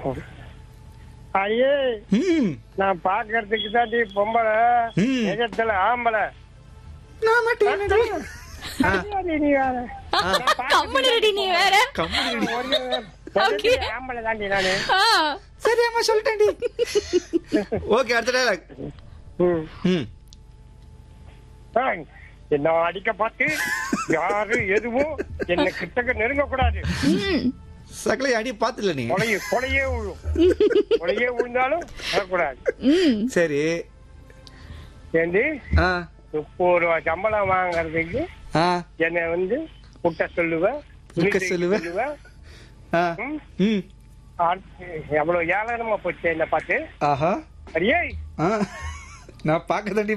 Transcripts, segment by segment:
ஐயே ம் நான் பாக்குறதுக்கு தாண்டி பொம்பளை ம். நிஜத்துல ஆம்பளை நான் மட்டும் என்னடி? ஆ, ஐயாடி நீ வேற. கம்முனடி நீ வேற கம்முனு. ஒரு- Okay. ஒரு ஆம்பளை தாண்டி நானு ஆ, சரி அம்மா சொல்லிட்டேன்டி ஓகே அடுத்த டைலாக் ம். ம் ஆ, என்ன அடிக்க பார்த்து யாரு எதுவும் என்ன கிட்டக்க நெருங்க கூடாது ம். சகலை அடி பாத்துல நீ கொலையே கொலையே விழும் கொலையே விழுந்தாலும் வரக்கூடாது ம். சரி ஏண்டி ஆ முப்பது ரூபா சம்பளம் வாங்குறதுக்கு ஆ என்னை வந்து குட்ட சொல்லுவேன் குட்ட சொல்லுவ? ஆ ம். ம் அடுத்து எவ்வளவு ஏளனமா போச்சு என்ன பார்த்து ஆஹா அடியே ஆ நான் பார்க்க தாண்டி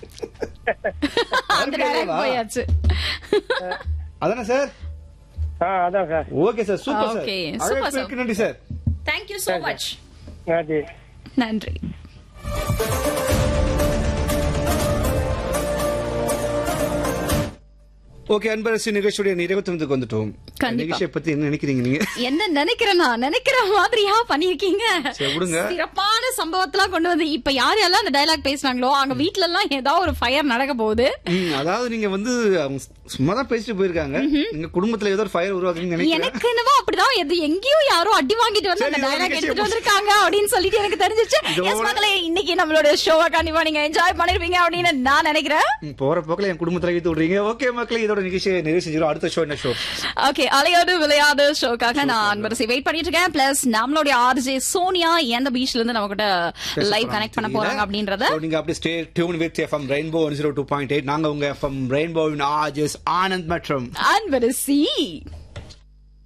அந்த டைலாக் போயாச்சு அதானே சார் ஆ அதான் sir okay sir super sir Okay, super, sir. அழகு நன்றி சார் தேங்க்யூ சோ மச் அது நன்றி ஓகே அன்பரசு நிகழ்ச்சியுடைய நிறைவேற்றத்துக்கு வந்துட்டோம் கண்டிப்பா. நிகழ்ச்சியை பத்தி என்ன நினைக்கிறீங்க நீங்க என்ன நினைக்கிறேனா நினைக்கிற மாதிரியா பண்ணிருக்கீங்க சரி, விடுங்க. சிறப்பான சம்பவத்தெல்லாம் கொண்டு வந்து இப்ப யார் யாரெல்லாம் அந்த டயலாக் பேசுனாங்களோ அங்க வீட்ல எல்லாம் ஏதாவது ஒரு ஃபயர் நடக்க போகுது ம், அதாவது நீங்க வந்து அவங்க சும்மா தான் பேசிட்டு போயிருக்காங்க நீங்க குடும்பத்துல ஏதோ ஒரு ஃபயர் உருவாக்குன்னு நினைக்கிறேன் எனக்கு என்னவோ அப்படிதான் எது எங்கேயோ யாரோ அடி வாங்கிட்டு வந்து சரி, அந்த இது ஒரு டயலாக் நிகழ்ச்சி எடுத்துட்டு வந்திருக்காங்க அப்படின்னு சொல்லிட்டு எனக்கு தெரிஞ்சிச்சு இதோட- எஸ் மக்களே இன்னைக்கு நம்மளோட ஷோவை கண்டிப்பா நீங்க என்ஜாய் பண்ணிருப்பீங்க அப்படின்னு நான் நினைக்கிறேன் ம், போற போக்குல என் குடும்பத்துல இழுத்து விடுறீங்க ஓகே மக்களே இதோட நிகழ்ச்சியை நிறைவு செஞ்சிடும் அடுத்த ஷோ என்ன ஷோ ஓகே அலையோடு விளையாடு ஷோக்காக நான் வரிசை வெயிட் பண்ணிட்டு இருக்கேன் பிளஸ் நம்மளுடைய ஆர்ஜே சோனியா எந்த பீச்ல இருந்து நம்ம கிட்ட லைவ் கனெக்ட் பண்ண போறாங்க அப்படின்றத So, நீங்க அப்படியே stay tuned with FM rainbow one zero two point eight நாங்க உங்க எஃப்எம் ரெயின்போவின் ஆஜஸ் ஆனந்த் மற்றும் அன்பரசி